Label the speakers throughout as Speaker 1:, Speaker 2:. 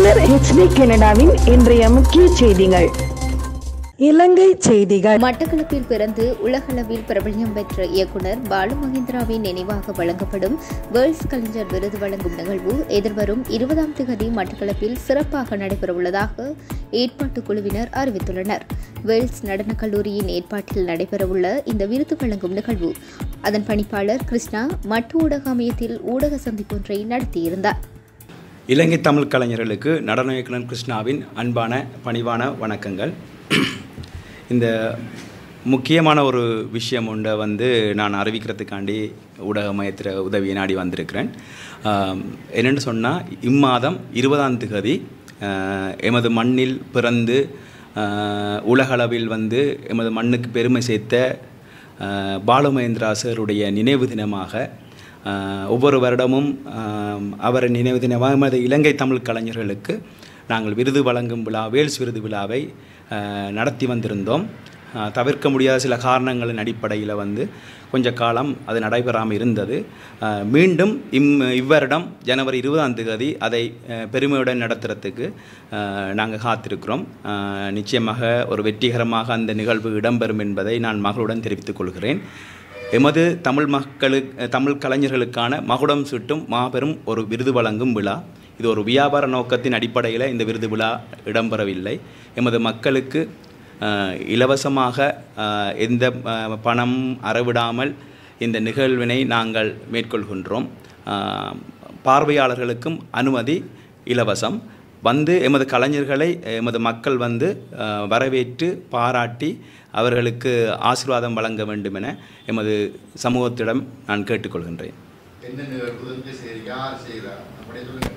Speaker 1: பின்னர் ஹெச்டி கனடாவின் இன்றைய முக்கிய செய்திகள் இலங்கை செய்திகள்
Speaker 2: மட்டக்களப்பில் பிறந்து உலகளவில் பிரபல்யம் பெற்ற இயக்குனர் பாலு மகேந்திராவின் நினைவாக வழங்கப்படும் வேர்ல்ட்ஸ் கலைஞர் விருது வழங்கும் நிகழ்வு எதிர்வரும் இருபதாம் தேதி மட்டக்களப்பில் சிறப்பாக நடைபெறவுள்ளதாக ஏற்பாட்டுக் குழுவினர் அறிவித்துள்ளனர் வேல்ஸ் நடனக் கல்லூரியின் ஏற்பாட்டில் நடைபெறவுள்ள இந்த விருது வழங்கும் நிகழ்வு அதன் பணிப்பாளர் கிருஷ்ணா மட்டு ஊடக அமையத்தில் ஊடக சந்திப்பொன்றை நடத்தியிருந்தார்
Speaker 3: இலங்கை தமிழ் கலைஞர்களுக்கு நடன இயக்குனர் கிருஷ்ணாவின் அன்பான பணிவான வணக்கங்கள் இந்த முக்கியமான ஒரு விஷயம் ஒன்றை வந்து நான் அறிவிக்கிறதுக்காண்டி ஊடக மையத்தில் உதவியை நாடி வந்திருக்கிறேன் ஆம், என்னென்னு சொன்னால் இம்மாதம் இருபதாம் திகதி ஆஹ், எமது மண்ணில் பிறந்து ஆஹ், உலகளவில் வந்து எமது மண்ணுக்கு பெருமை சேர்த்த ஆஹ், பாலுமகேந்திரா சாருடைய நினைவு தினமாக ஆஹ் ஒவ்வொரு வருடமும் ஆம், அவர் நினைவு தினமாக எமது இலங்கை தமிழ் கலைஞர்களுக்கு நாங்கள் விருது வழங்கும் விழா வேல்ஸ் விருது விழாவை ஆஹ், நடத்தி வந்திருந்தோம் ஆஹ், தவிர்க்க முடியாத சில காரணங்களின் அடிப்படையில் வந்து கொஞ்ச காலம் அது நடைபெறாமல் இருந்தது ஆஹ், மீண்டும் இம் இவ்வருடம் ஜனவரி இருபதாம் தேதி அதை ஆஹ், பெருமையுடன் நடத்துறதுக்கு நாங்கள் காத்திருக்கிறோம் ஆஹ், நிச்சயமாக ஒரு வெற்றிகரமாக அந்த நிகழ்வு இடம்பெறும் என்பதை நான் மகளுடன் தெரிவித்துக் கொள்கிறேன் எமது தமிழ் மக்களுக்கு தமிழ் கலைஞர்களுக்கான மகுடம் சூட்டும் மாபெரும் ஒரு விருது வழங்கும் விழா இது ஒரு வியாபார நோக்கத்தின் அடிப்படையில் இந்த விருது விழா இடம்பெறவில்லை எமது மக்களுக்கு ஆஹ், இலவசமாக ஆஹ், எந்த ஆஹ், பணம் அறவிடாமல் இந்த நிகழ்வினை நாங்கள் மேற்கொள்கின்றோம் ஆஹ், பார்வையாளர்களுக்கும் அனுமதி இலவசம் வந்து எமது கலைஞர்களை எமது மக்கள் வந்து ஆஹ், வரவேற்று பாராட்டி அவர்களுக்கு ஆசீர்வாதம் வழங்க வேண்டும் என எமது சமூகத்திடம் நான் கேட்டுக்கொள்கின்றேன்
Speaker 4: என்ன நிகழ்வு சரி யார் செய்கிறா அப்படியே சொல்லுங்க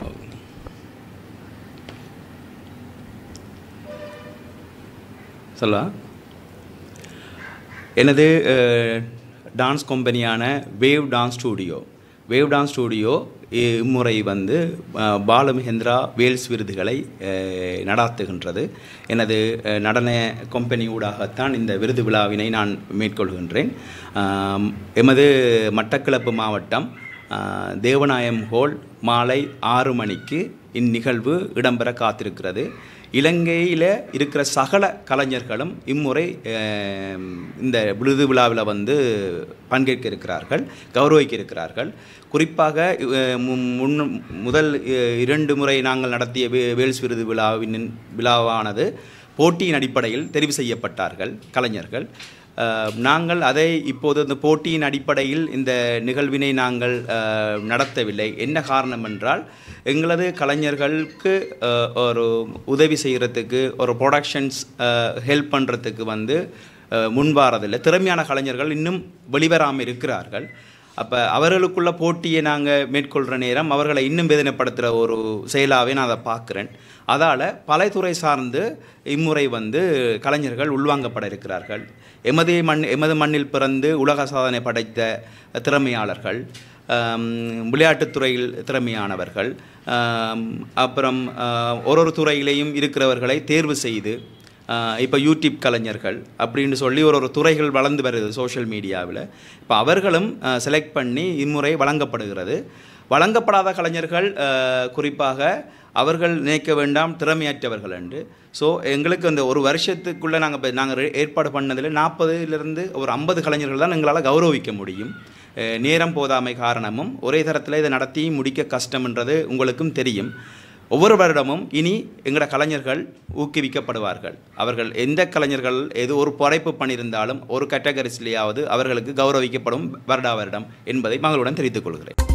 Speaker 3: சொல்லவா எனது அஹ், டான்ஸ் கம்பெனியான wave dance studio wave dance studio இம்முறை வந்து அஹ், பாலமகேந்திரா வேல்ஸ் விருதுகளை அஹ், நடாத்துகின்றது எனது அஹ், நடன கம்பெனி ஊடாகத்தான் இந்த விருது விழாவினை நான் மேற்கொள்கின்றேன் ஆம், எமது மட்டக்களப்பு மாவட்டம் ஆஹ், தேவநாயம் ஹோல் மாலை ஆறு மணிக்கு இந்நிகழ்வு இடம்பெற காத்திருக்கிறது இலங்கையில் இருக்கிற சகல கலைஞர்களும் இம்முறை ஆம், இந்த விருது விழாவில் வந்து பங்கேற்க இருக்கிறார்கள் கௌரவிக்க இருக்கிறார்கள் குறிப்பாக அஹ், மு- முன் முதல் அஹ், இரண்டு முறை நாங்கள் நடத்திய வே- வேல்ஸ் விருது விழாவின் விழாவானது போட்டியின் அடிப்படையில் தெரிவு செய்யப்பட்டார்கள் கலைஞர்கள் அஹ், நாங்கள் அதை இப்போது இந்த போட்டியின் அடிப்படையில் இந்த நிகழ்வினை நாங்கள் அஹ், நடத்தவில்லை என்ன காரணம் என்றால் எங்களது கலைஞர்களுக்கு அஹ், ஒரு உதவி செய்கிறதுக்கு ஒரு ப்ரொடக்ஷன்ஸ் ஹெல்ப் பண்ணுறதுக்கு வந்து அஹ், முன்வாரதில்லை திறமையான கலைஞர்கள் இன்னும் வெளிவராமல் இருக்கிறார்கள் அப்போ அவர்களுக்குள்ள போட்டியை நாங்கள் மேற்கொள்கிற நேரம் அவர்களை இன்னும் வேதனைப்படுத்துகிற ஒரு செயலாகவே நான் அதை பார்க்குறேன் அதால் பலைத்துறை சார்ந்து இம்முறை வந்து கலைஞர்கள் உள்வாங்கப்பட இருக்கிறார்கள் எமது மண் எமது மண்ணில் பிறந்து உலக சாதனை படைத்த திறமையாளர்கள் ஆம், விளையாட்டுத் துறையில் திறமையானவர்கள் ஆம், அப்புறம் ஆ, ஒரு ஒரு துறையிலையும் இருக்கிறவர்களை தேர்வு செய்து இப்போ யூடியூப் கலைஞர்கள் அப்படின்னு சொல்லி ஒரு ஒரு துறைகள் வளர்ந்து வருது சோஷியல் மீடியாவில் இப்போ அவர்களும் செலக்ட் பண்ணி இம்முறை வழங்கப்படுகிறது வழங்கப்படாத கலைஞர்கள் அஹ், குறிப்பாக அவர்கள் நினைக்க வேண்டாம் திறமையற்றவர்கள் என்று ஸோ எங்களுக்கு அந்த ஒரு வருஷத்துக்குள்ளே நாங்கள் நாங்கள் ஏற்பாடு பண்ணதில் நாற்பதுலேருந்து ஒரு ஐம்பது கலைஞர்கள் தான் எங்களால் கௌரவிக்க முடியும் அஹ், நேரம் போதாமை காரணமும் ஒரே தரத்தில் இதை நடத்தி முடிக்க கஷ்டம்ன்றது உங்களுக்கும் தெரியும் ஒவ்வொரு வருடமும் இனி எங்களோட கலைஞர்கள் ஊக்குவிக்கப்படுவார்கள் அவர்கள் எந்த கலைஞர்கள் ஏதோ ஒரு படைப்பு பண்ணியிருந்தாலும் ஒரு கேட்டகரிஸ்லேயாவது அவர்களுக்கு கௌரவிக்கப்படும் வருடா வருடம் என்பதை மகளுடன் தெரிவித்துக் கொள்கிறேன்